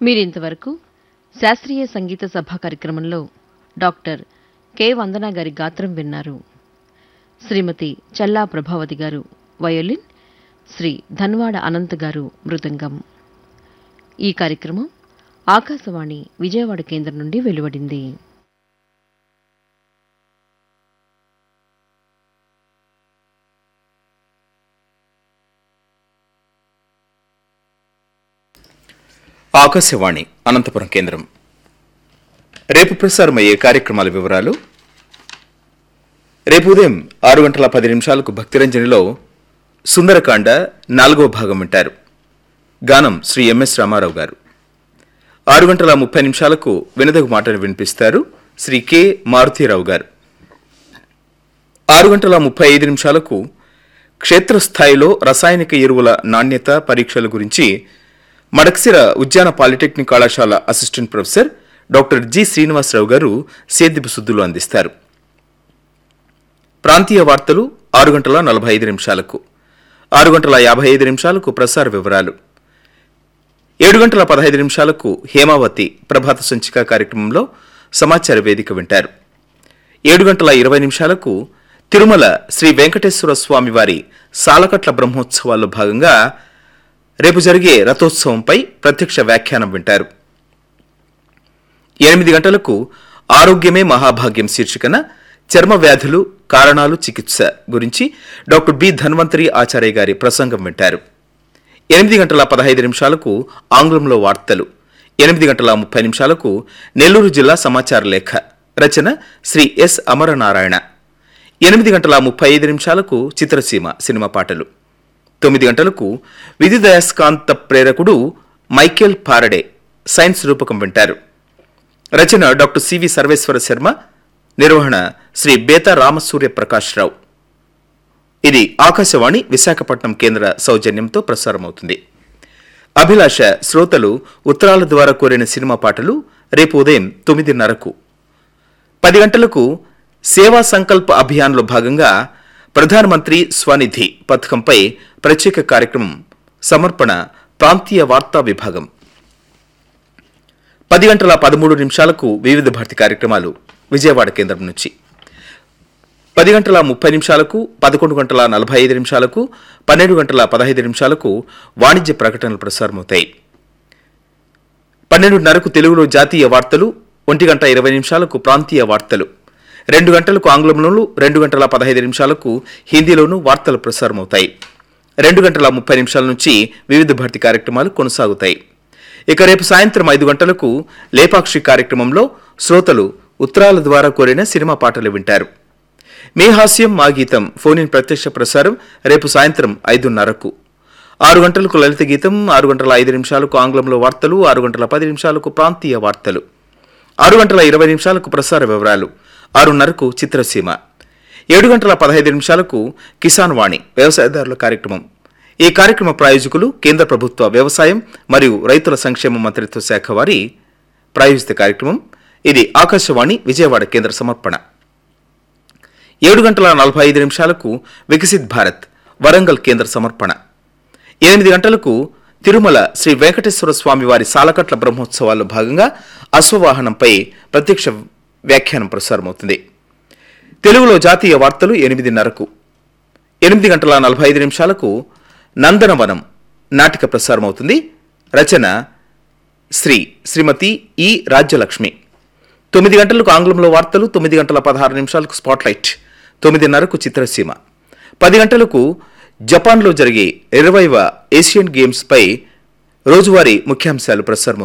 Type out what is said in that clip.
మీరింతవరకు శాస్త్రీయ సంగీత సభ కార్యక్రమంలో డాక్టర్ కె వందన గారి గాత్రం విన్నారు శ్రీమతి చల్లా ప్రభావతి గారు వయోలిన్ శ్రీ ధన్వాడ అనంత్ గారు మృదంగం ఈ కార్యక్రమం ఆకాశవాణి విజయవాడ కేంద్రం నుండి వెలువడింది ఆకాశవాణి అనంతపురం కేంద్రం రేపు ప్రసారమయ్యే కార్యక్రమాల వివరాలు రేపు ఉదయం ఆరు గంటల పది నిమిషాలకు భక్తిరంజనిలో సుందరకాండ నాలుగవ భాగం వింటారు గానం శ్రీ ఎంఎస్ రామారావు గారు ఆరు గంటల ముప్పై నిమిషాలకు వినదగు మాటలు వినిపిస్తారు శ్రీ కె మారుతీరావు గారు ఆరు గంటల ముప్పై ఐదు నిమిషాలకు క్షేత్రస్థాయిలో రసాయనిక ఎరువుల నాణ్యత పరీక్షల గురించి మడక్సిర ఉద్యాన పాలిటెక్నిక్ కళాశాల assistant professor doctor G Srinivasarao గారు సేద్యపు సుద్దులు అందిస్తారు ప్రాంతీయ వార్తలు ఆరు గంటల నలభై ఐదు నిమిషాలకు ఆరు గంటల యాభై ఐదు నిమిషాలకు ప్రసార వివరాలు ఏడు గంటల పదహైదు నిమిషాలకు హేమావతి ప్రభాత సంచిక కార్యక్రమంలో సమాచార వేదిక వింటారు ఏడు గంటల ఇరవై నిమిషాలకు తిరుమల శ్రీ వెంకటేశ్వర స్వామి వారి సాలకట్ల బ్రహ్మోత్సవాల్లో భాగంగా రేపు జరిగే రథోత్సవంపై ప్రత్యక్ష వ్యాఖ్యానం వింటారు ఎనిమిది గంటలకు ఆరోగ్యమే మహాభాగ్యం శీర్షికన చర్మ వ్యాధులు కారణాలు చికిత్స గురించి డాక్టర్ బి ధన్వంతరి ఆచార్య గారి ప్రసంగం వింటారు ఎనిమిది గంటల పదహైదు నిమిషాలకు ఆంగ్లంలో వార్తలు ఎనిమిది గంటల ముప్పై నిమిషాలకు నెల్లూరు జిల్లా సమాచార లేఖ రచన శ్రీ ఎస్ అమరనారాయణ ఎనిమిది గంటల ముప్పై ఐదు నిమిషాలకు చిత్రసీమ సినిమా పాటలు తొమ్మిది గంటలకు విద్యుదయస్కాంత ప్రేరకుడు మైకేల్ పారడే సైన్స్ రూపకం వింటారు రచన డాక్టర్ సివి సర్వేశ్వర శర్మ నిర్వహణ శ్రీ బేతా రామసూర్య ప్రకాష్ రావు ఇది ఆకాశవాణి విశాఖపట్నం కేంద్ర సౌజన్యంతో ప్రసారమవుతుంది అభిలాష శ్రోతలు ఉత్తరాల ద్వారా కోరిన సినిమా పాటలు రేపు ఉదయం తొమ్మిదిన్నరకు పది గంటలకు సేవా సంకల్ప అభియాన్లో భాగంగా ప్రధానమంత్రి స్వనిధి పథకంపై ప్రత్యేక కార్యక్రమం సమర్పణ ప్రాంతీయ వార్తా విభాగం పది గంటల పదమూడు నిమిషాలకు వివిధ భారతి కార్యక్రమాలు విజయవాడ కేంద్రం నుంచి పది గంటల ముప్పై నిమిషాలకు పదకొండు గంటల నలభై ఐదు నిమిషాలకు పన్నెండు గంటల పదహైదు నిమిషాలకు వాణిజ్య ప్రకటనలు ప్రసారమవుతాయి పన్నెండున్నరకు తెలుగులో జాతీయ వార్తలు ఒంటి గంట ఇరవై నిమిషాలకు ప్రాంతీయ వార్తలు రెండు గంటలకు ఆంగ్లంలోనూ రెండు గంటల పదహైదు నిమిషాలకు హిందీలోనూ వార్తలు ప్రసారమవుతాయి రెండు గంటల ముప్పై నిమిషాల నుంచి వివిధ భర్తీ కార్యక్రమాలు కొనసాగుతాయి ఇక రేపు సాయంత్రం ఐదు గంటలకు లేపాక్షి కార్యక్రమంలో శ్రోతలు ఉత్తరాల ద్వారా కోరిన సినిమా పాటలు వింటారు మీ హాస్యం మా గీతం ఫోన్ ఇన్ ప్రత్యక్ష ప్రసారం రేపు సాయంత్రం ఐదున్నరకు ఆరు గంటలకు లలిత గీతం ఆరు గంటల ఐదు నిమిషాలకు ఆంగ్లంలో వార్తలు ఆరు గంటల పది నిమిషాలకు ప్రాంతీయ వార్తలు ఆరు గంటల ఇరవై నిమిషాలకు ప్రసార వివరాలు ఆరున్నరకు చిత్రసీమ ఏడు గంటల పదహైదు నిమిషాలకు కిసాన్ వాణి వ్యవసాయదారుల కార్యక్రమం ఈ కార్యక్రమ ప్రాయోజకులు కేంద్ర ప్రభుత్వ వ్యవసాయం మరియు రైతుల సంక్షేమ మంత్రిత్వ శాఖ వారి ప్రాయోజిత కార్యక్రమం ఇది ఆకాశవాణి విజయవాడ కేంద్ర సమర్పణ ఏడు గంటల నలభై ఐదు నిమిషాలకు వికసిత్ భారత్ వరంగల్ కేంద్ర సమర్పణ ఎనిమిది గంటలకు తిరుమల శ్రీ వెంకటేశ్వర స్వామి వారి సాలకట్ల బ్రహ్మోత్సవాల్లో భాగంగా అశ్వవాహనంపై ప్రత్యక్ష వ్యాఖ్యానం ప్రసారమవుతుంది తెలుగులో జాతీయ వార్తలు ఎనిమిదిన్నరకు ఎనిమిది గంటల నలభై ఐదు నిమిషాలకు నందనవనం నాటిక ప్రసారమవుతుంది రచన శ్రీ శ్రీమతి ఈ రాజ్యలక్ష్మి తొమ్మిది గంటలకు ఆంగ్లంలో వార్తలు తొమ్మిది గంటల పదహారు నిమిషాలకు స్పాట్లైట్ తొమ్మిదిన్నరకు చిత్రసీమ పది గంటలకు జపాన్లో జరిగే ఇరవైవ ఏషియన్ గేమ్స్పై రోజువారీ ముఖ్యాంశాలు ప్రసారం